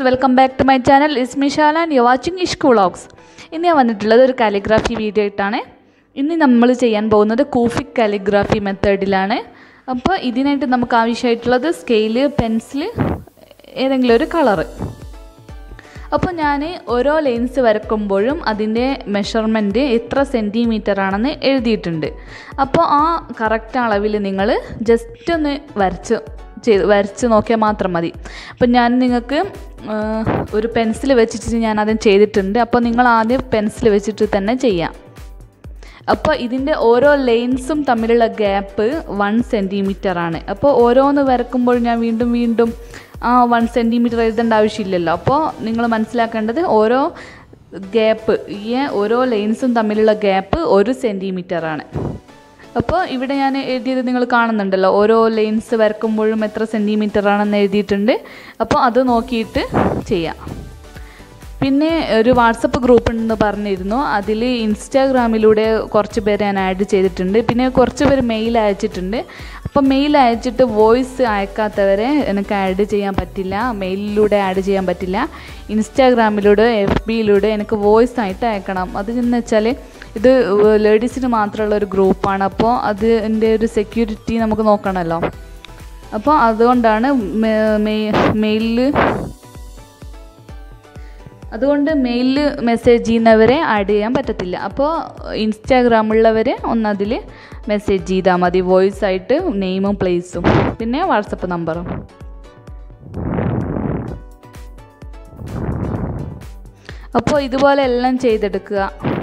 friends welcome back to my channel is Mishal and you watching Ishku vlogs ഇന്ന് ഞാൻ വന്നിട്ടുള്ളത് ഒരു കാലിഗ്രാഫി വീഡിയോ ആയിട്ടാണ് ഇന്ന് നമ്മൾ ചെയ്യാൻ പോകുന്നത് കൂഫിക് കാലിഗ്രാഫി മെത്തേഡിലാണ് അപ്പോൾ ഇതിനായിട്ട് നമുക്ക് ആവശ്യമായിട്ടുള്ളത് സ്കെയില് പെൻസിൽ ഏതെങ്കിലും ഒരു കളറ് അപ്പോൾ ഞാൻ ഓരോ ലൈൻസ് വരക്കുമ്പോഴും അതിൻ്റെ മെഷർമെൻറ്റ് എത്ര സെൻറ്റിമീറ്റർ ആണെന്ന് എഴുതിയിട്ടുണ്ട് അപ്പോൾ ആ കറക്റ്റ് അളവിൽ നിങ്ങൾ ജസ്റ്റ് ഒന്ന് വരച്ച് ചെയ്ത് വരച്ച് നോക്കിയാൽ മാത്രം മതി അപ്പം ഞാൻ നിങ്ങൾക്ക് ഒരു പെൻസിൽ വെച്ചിട്ട് ഞാൻ ആദ്യം ചെയ്തിട്ടുണ്ട് അപ്പോൾ നിങ്ങൾ ആദ്യം പെൻസിൽ വെച്ചിട്ട് തന്നെ ചെയ്യാം അപ്പോൾ ഇതിൻ്റെ ഓരോ ലൈൻസും തമ്മിലുള്ള ഗ്യാപ്പ് വൺ സെൻറ്റിമീറ്റർ ആണ് അപ്പോൾ ഓരോന്ന് വരക്കുമ്പോൾ ഞാൻ വീണ്ടും വീണ്ടും ആ വൺ സെൻറ്റിമീറ്റർ എഴുതേണ്ട ആവശ്യമില്ലല്ലോ അപ്പോൾ നിങ്ങൾ മനസ്സിലാക്കേണ്ടത് ഓരോ ഗ്യാപ്പ് ഈ ഓരോ ലൈൻസും തമ്മിലുള്ള ഗ്യാപ്പ് ഒരു സെൻറ്റിമീറ്റർ ആണ് അപ്പോൾ ഇവിടെ ഞാൻ എഴുതിയത് നിങ്ങൾ കാണുന്നുണ്ടല്ലോ ഓരോ ലൈൻസ് വരക്കുമ്പോഴും എത്ര സെൻറ്റിമീറ്റർ ആണെന്ന് എഴുതിയിട്ടുണ്ട് അപ്പോൾ അത് നോക്കിയിട്ട് ചെയ്യാം പിന്നെ ഒരു വാട്സപ്പ് ഗ്രൂപ്പ് ഉണ്ടെന്ന് പറഞ്ഞിരുന്നു അതിൽ ഇൻസ്റ്റാഗ്രാമിലൂടെ കുറച്ച് പേര് ഞാൻ ആഡ് ചെയ്തിട്ടുണ്ട് പിന്നെ കുറച്ച് പേര് മെയിൽ അയച്ചിട്ടുണ്ട് അപ്പോൾ മെയിൽ അയച്ചിട്ട് വോയിസ് അയക്കാത്തവരെ എനിക്ക് ആഡ് ചെയ്യാൻ പറ്റില്ല മെയിലിലൂടെ ആഡ് ചെയ്യാൻ പറ്റില്ല ഇൻസ്റ്റാഗ്രാമിലൂടെ എഫ് ബിയിലൂടെ എനിക്ക് വോയിസ് ആയിട്ട് അയക്കണം അത് എന്ന് വെച്ചാൽ ഇത് ലേഡീസിന് മാത്രമുള്ള ഒരു ഗ്രൂപ്പാണ് അപ്പോൾ അതിൻ്റെ ഒരു സെക്യൂരിറ്റി നമുക്ക് നോക്കണമല്ലോ അപ്പോൾ അതുകൊണ്ടാണ് മെയിലിൽ അതുകൊണ്ട് മെയിലിൽ മെസ്സേജ് ചെയ്യുന്നവരെ ആഡ് ചെയ്യാൻ പറ്റത്തില്ല അപ്പോൾ ഇൻസ്റ്റാഗ്രാമുള്ളവർ ഒന്നതിൽ മെസ്സേജ് ചെയ്താൽ മതി വോയിസ് ആയിട്ട് നെയിമും പ്ലേസും പിന്നെ വാട്സപ്പ് നമ്പറും അപ്പോൾ ഇതുപോലെ എല്ലാം ചെയ്തെടുക്കുക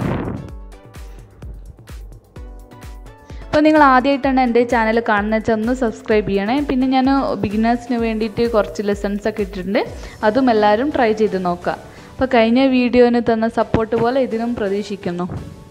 അപ്പോൾ നിങ്ങൾ ആദ്യമായിട്ടാണ് എൻ്റെ ചാനൽ കാണുന്ന വെച്ചാൽ ഒന്ന് സബ്സ്ക്രൈബ് ചെയ്യണേ പിന്നെ ഞാൻ ബിഗിനേഴ്സിന് വേണ്ടിയിട്ട് കുറച്ച് ലെസൺസ് ഒക്കെ ഇട്ടിട്ടുണ്ട് അതും എല്ലാവരും ട്രൈ ചെയ്ത് നോക്കുക അപ്പോൾ കഴിഞ്ഞ വീഡിയോന് തന്ന സപ്പോർട്ട് പോലെ ഇതിനും പ്രതീക്ഷിക്കുന്നു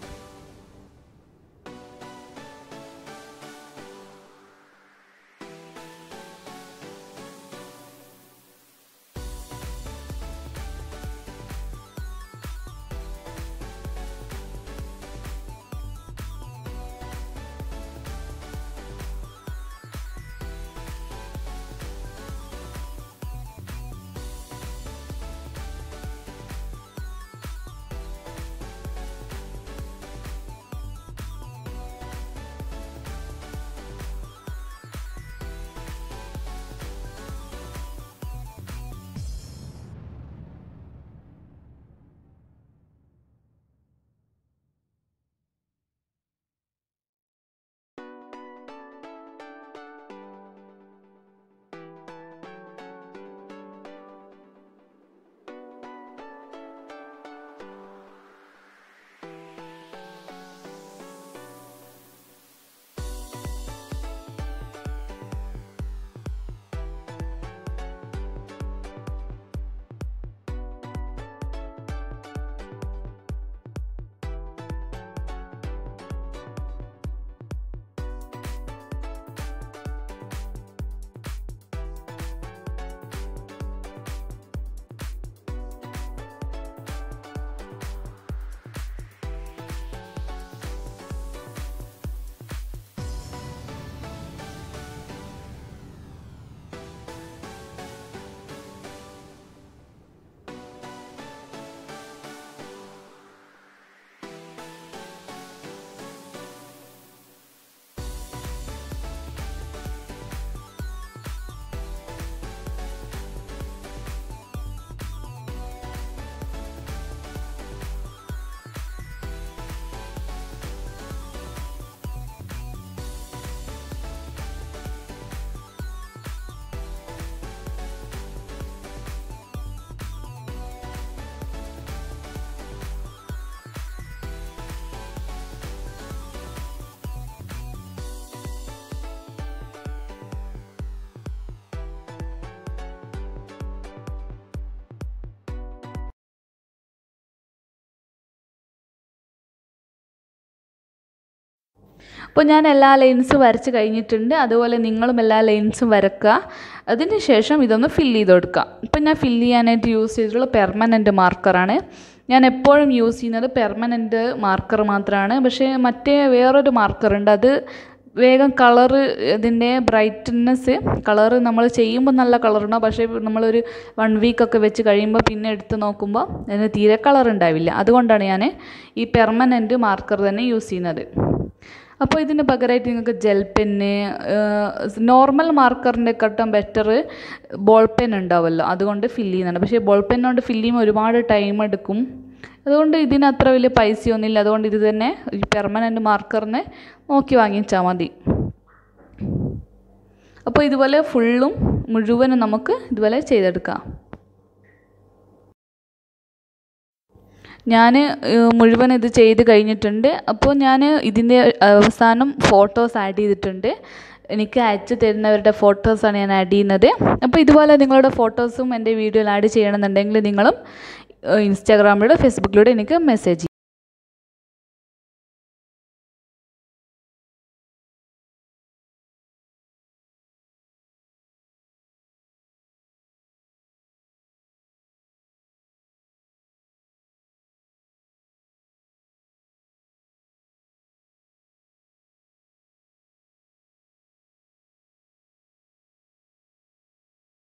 അപ്പോൾ ഞാൻ എല്ലാ ലൈൻസും വരച്ച് കഴിഞ്ഞിട്ടുണ്ട് അതുപോലെ നിങ്ങളും എല്ലാ ലൈൻസും വരക്കുക അതിന് ശേഷം ഇതൊന്ന് ഫില്ല് ചെയ്ത് കൊടുക്കുക ഇപ്പം ഞാൻ ഫില്ല് ചെയ്യാനായിട്ട് യൂസ് ചെയ്തിട്ടുള്ള പെർമനൻറ്റ് മാർക്കറാണ് ഞാൻ എപ്പോഴും യൂസ് ചെയ്യുന്നത് പെർമനൻറ്റ് മാർക്കർ മാത്രമാണ് പക്ഷേ മറ്റേ വേറൊരു മാർക്കർ ഉണ്ട് അത് വേഗം കളറ് ഇതിൻ്റെ ബ്രൈറ്റ്നെസ് കളറ് നമ്മൾ ചെയ്യുമ്പോൾ നല്ല കളറുണ്ടാവും പക്ഷേ നമ്മളൊരു വൺ വീക്കൊക്കെ വെച്ച് കഴിയുമ്പോൾ പിന്നെ എടുത്ത് നോക്കുമ്പോൾ അതിന് തീരെ കളർ ഉണ്ടാവില്ല അതുകൊണ്ടാണ് ഞാൻ ഈ പെർമനൻറ്റ് മാർക്കർ തന്നെ യൂസ് ചെയ്യുന്നത് അപ്പോൾ ഇതിന് പകരമായിട്ട് നിങ്ങൾക്ക് ജെൽ പെന്ന് നോർമൽ മാർക്കറിൻ്റെ കട്ടും ബെറ്റർ ബോൾ പെൻ ഉണ്ടാവുമല്ലോ അതുകൊണ്ട് ഫില്ല് ചെയ്യുന്നുണ്ട് പക്ഷേ ബോൾ പെൻ കൊണ്ട് ഫില്ല് ചെയ്യുമ്പോൾ ഒരുപാട് ടൈം എടുക്കും അതുകൊണ്ട് ഇതിന് അത്ര വലിയ പൈസയൊന്നുമില്ല അതുകൊണ്ട് ഇത് തന്നെ ഈ പെർമനൻറ്റ് മാർക്കറിനെ നോക്കി വാങ്ങിച്ചാൽ മതി അപ്പോൾ ഇതുപോലെ ഫുള്ളും മുഴുവനും നമുക്ക് ഇതുപോലെ ചെയ്തെടുക്കാം ഞാൻ മുഴുവൻ ഇത് ചെയ്ത് കഴിഞ്ഞിട്ടുണ്ട് അപ്പോൾ ഞാൻ ഇതിൻ്റെ അവസാനം ഫോട്ടോസ് ആഡ് ചെയ്തിട്ടുണ്ട് എനിക്ക് അയച്ചു തരുന്നവരുടെ ഫോട്ടോസാണ് ഞാൻ ആഡ് ചെയ്യുന്നത് അപ്പോൾ ഇതുപോലെ നിങ്ങളുടെ ഫോട്ടോസും എൻ്റെ വീഡിയോയിൽ ആഡ് ചെയ്യണമെന്നുണ്ടെങ്കിൽ നിങ്ങളും ഇൻസ്റ്റാഗ്രാമിലൂടെ ഫേസ്ബുക്കിലൂടെ എനിക്ക് മെസ്സേജ് ചെയ്യും